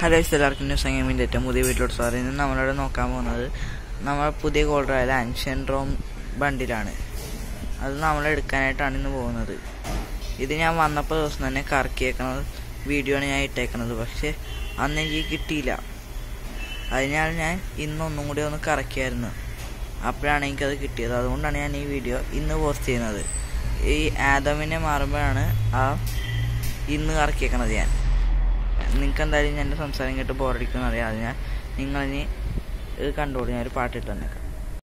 Hello എല്ലാവർക്കും news ഗെയിമിൻ്റെ ഏറ്റവും പുതിയ വീട്ടിലോട്ട് സാർ ഇന്ന് നമ്മളിവിടെ നോക്കാൻ പോകുന്നത് നമ്മൾ പുതിയ ഗോൾഡറായ ആൻഷ്യൻ റോം ബണ്ടിലാണ് അത് നമ്മൾ എടുക്കാനായിട്ടാണ് ഇന്ന് പോകുന്നത് ഇത് ഞാൻ വന്നപ്പോൾ ദിവസം തന്നെ കറക്കിയേക്കണത് വീഡിയോ ആണ് ഞാൻ ഇട്ടേക്കണത് പക്ഷേ അന്ന് എനിക്ക് കിട്ടിയില്ല അതിനാൽ ഞാൻ ഇന്നൊന്നും കൂടി ഒന്ന് കറക്കിയായിരുന്നു അപ്പോഴാണ് എനിക്കത് കിട്ടിയത് അതുകൊണ്ടാണ് ഞാൻ ഈ വീഡിയോ ഇന്ന് പോസ്റ്റ് ചെയ്യുന്നത് ഈ ആദമിനെ മാറുമ്പോഴാണ് ആ ഇന്ന് കറക്കിയേക്കണത് ഞാൻ നിങ്ങൾക്ക് എന്തായാലും എൻ്റെ സംസാരം കേട്ട് ബോറടിക്കുമെന്ന് അറിയാം അതിനാൽ നിങ്ങളിനി ഇത് കണ്ടോളൂ ഞാൻ ഒരു പാട്ടിട്ട് തന്നേക്കാം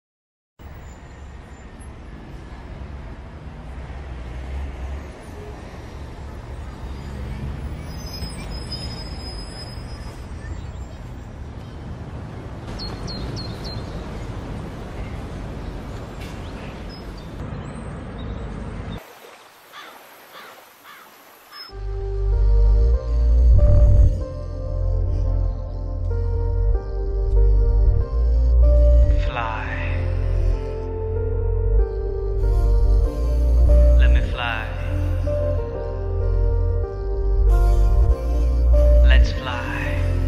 Fly. Let me fly. Let's fly.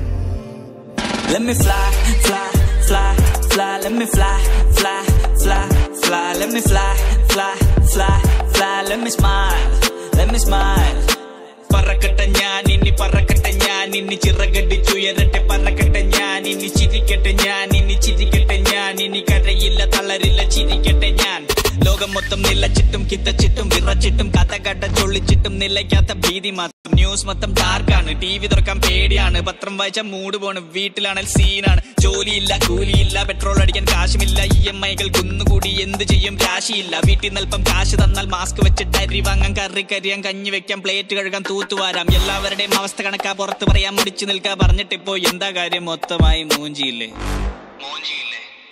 Let me fly, fly, fly, fly, let me fly, fly, fly, fly, let me fly, fly, fly, fly, let me smile, let me smile. പറക്കട്ടെ ഞാൻ ഇനി പറക്കട്ടെ ഞാൻ ഇനി ചിറകടിച്ചുയരട്ടെ പറക്കട്ടെ ഞാൻ ഇനി ചിരിക്കട്ടെ ഞാൻ ഇനി ചിരിക്കട്ടെ ഞാൻ ഇനി കരയില്ല തളരില്ല ചിരിക്കട്ടെ ഞാൻ ലോകം മൊത്തം നിലച്ചിട്ടും കിത്തച്ചിട്ടും വിറച്ചിട്ടും കഥ കഥ ചൊള്ളിച്ചിട്ടും നിലയ്ക്കാത്ത ഭീതി മാത്രം ന്യൂസ് മൊത്തം ഡാർക്കാണ് ടി വി തുറക്കാൻ പേടിയാണ് പത്രം വായിച്ച മൂഡ് പോണ് വീട്ടിലാണെങ്കിൽ സീനാണ് ജോലിയില്ല കൂലിയില്ല പെട്രോൾ അടിക്കാൻ കാശുമില്ല ഇ എം ഐകൾ കുന്നുകൂടി എന്ത് ചെയ്യും രാശിയില്ല വീട്ടിൽ നിന്ന് അല്പം കാശ് തന്നാൽ മാസ്ക് വെച്ചിട്ട് അരി വാങ്ങാൻ കറി കരിയാൻ കഞ്ഞി വെക്കാം പ്ലേറ്റ് കഴുകാൻ തൂത്തുവാരാം എല്ലാവരുടെയും അവസ്ഥ കണക്കാ പുറത്ത് പറയാൻ മുടിച്ചു നിൽക്കാ പറഞ്ഞിട്ടിപ്പോ എന്താ കാര്യം മൊത്തമായി മൂഞ്ചിയില്ലേ മൂഞ്ചിയില്ലേ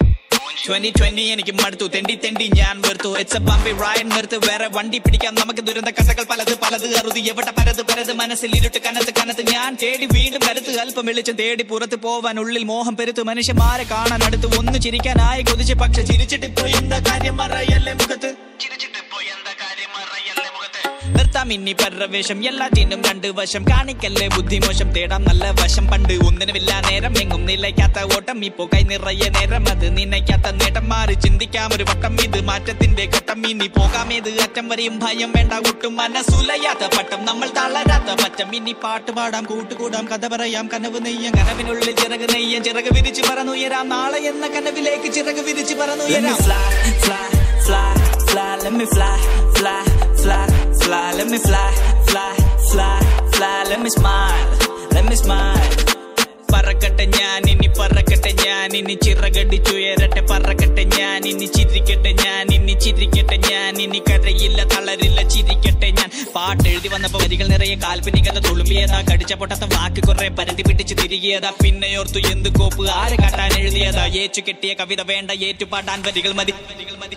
ട്വന്റി ട്വന്റി എനിക്ക് മടുത്തു തെണ്ടി തെണ്ടി ഞാൻ വെറുത്തു ഇറ്റ്സ് എ ബംബി റൈഡ് നിർത്ത് വേറെ വണ്ടി പിടിക്കാം നമുക്ക് ദുരന്ത കഥകൾ പലത് പലത് അറുതി എവിടെ പരത് പരത് മനസ്സിൽ ഇരുട്ട് കനത്ത് കനത്ത് ഞാൻ തേടി വീണ്ടും കരുത്ത് അല്പം വെളിച്ചം തേടി പുറത്ത് പോവാൻ ഉള്ളിൽ മോഹം പെരുത്ത് മനുഷ്യന്മാരെ കാണാൻ അടുത്ത് ഒന്ന് ചിരിക്കാനായി കൊതിച്ച് പക്ഷെ ചിരിച്ചിട്ട് ഇപ്പോ എന്താ കാര്യം മറയല്ലേ മുഖത്ത് ചിരിച്ചിട്ട് ഇപ്പോ എന്താ കാര്യം മറയല്ലേ മുഖത്ത് നിർത്താം ഇനി പരവേശം എല്ലാറ്റിനും രണ്ട് വശം കാണിക്കല്ലേ ബുദ്ധിമോശം തേടാം നല്ല വശം പണ്ട് ഒന്നിനുമില്ല നേരം എങ്ങും നിലയ്ക്കാത്ത ഓട്ടം ഇപ്പോ കൈ നിറയെ നേരം അത് നിന്നയ്ക്കാത്ത നേട്ടം മാറി ചിന്തിക്കാം ഒരു വട്ടം ഇത് മാറ്റത്തിന്റെ ഘട്ടം ഇനി പോകാമേത് അറ്റം വരെയും ഭയം വേണ്ട ഒട്ടും മനസ്സുലയാത്ത പട്ടം നമ്മൾ തളരാത്ത പറ്റം ഇനി പാട്ട് പാടാം കൂട്ടുകൂടാം കഥ പറയാം കനവ് നെയ്യാം കനവിനുള്ളിൽ ചിറക് നെയ്യാം ചിറക് വിരിച്ച് പറന്നുയരാം നാളെ എന്ന കനവിലേക്ക് ചിറക് വിരിച്ച് പറന്നുയരാം fly, fly, fly, fly, let me fly, fly, fly, fly, let me fly, fly, fly, fly, let me smile, let me smile. പറക്കട്ടെ ഞാൻ ഇനി പറക്കട്ടെ ഞാൻ ഇനി ചിറകടിച്ചുയരട്ടെ പറക്കട്ടെ ഞാൻ ഇനി ചിരിക്കട്ടെ ഞാൻ ഇനി ചിരിക്കട്ടെ ഞാൻ ഇനി കരയില്ല തളരില്ല ചിരിക്കട്ടെ ഞാൻ പാട്ട് എഴുതി വന്നപ്പോ വരികൾ നിറയെ കാൽപ്പനികത തുളുമ്പിയതാ കടിച്ച പൊട്ടാത്ത വാക്ക് കുറെ പരത്തി പിടിച്ച് തിരികിയതാ പിന്നെയോർത്തു എന്ത് കോപ്പ് ആരെ കാട്ടാൻ എഴുതിയതാ ഏച്ചു കെട്ടിയ കവിത വേണ്ട ഏറ്റുപാടാൻ വരികൾ മതി വരികൾ മതി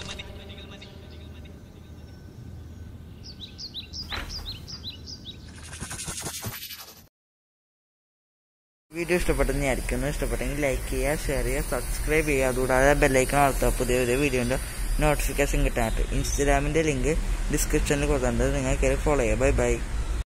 വീഡിയോ ഇഷ്ടപ്പെട്ടെന്ന് വിചാരിക്കുന്നു ഇഷ്ടപ്പെട്ടെങ്കിൽ ലൈക്ക് ചെയ്യുക ഷെയർ ചെയ്യുക സബ്സ്ക്രൈബ് ചെയ്യുക അതുകൂടാതെ ബെല്ലൈക്കൺ വളർത്തുക പുതിയ പുതിയ വീഡിയോൻ്റെ നോട്ടിഫിക്കേഷൻ കിട്ടാനായിട്ട് ഇൻസ്റ്റാഗ്രാമിൻ്റെ ലിങ്ക് ഡിസ്ക്രിപ്ഷനിൽ കൊടുത്തിട്ടുണ്ട് നിങ്ങൾ കയറി ഫോളോ ചെയ്യുക ബൈ ബൈ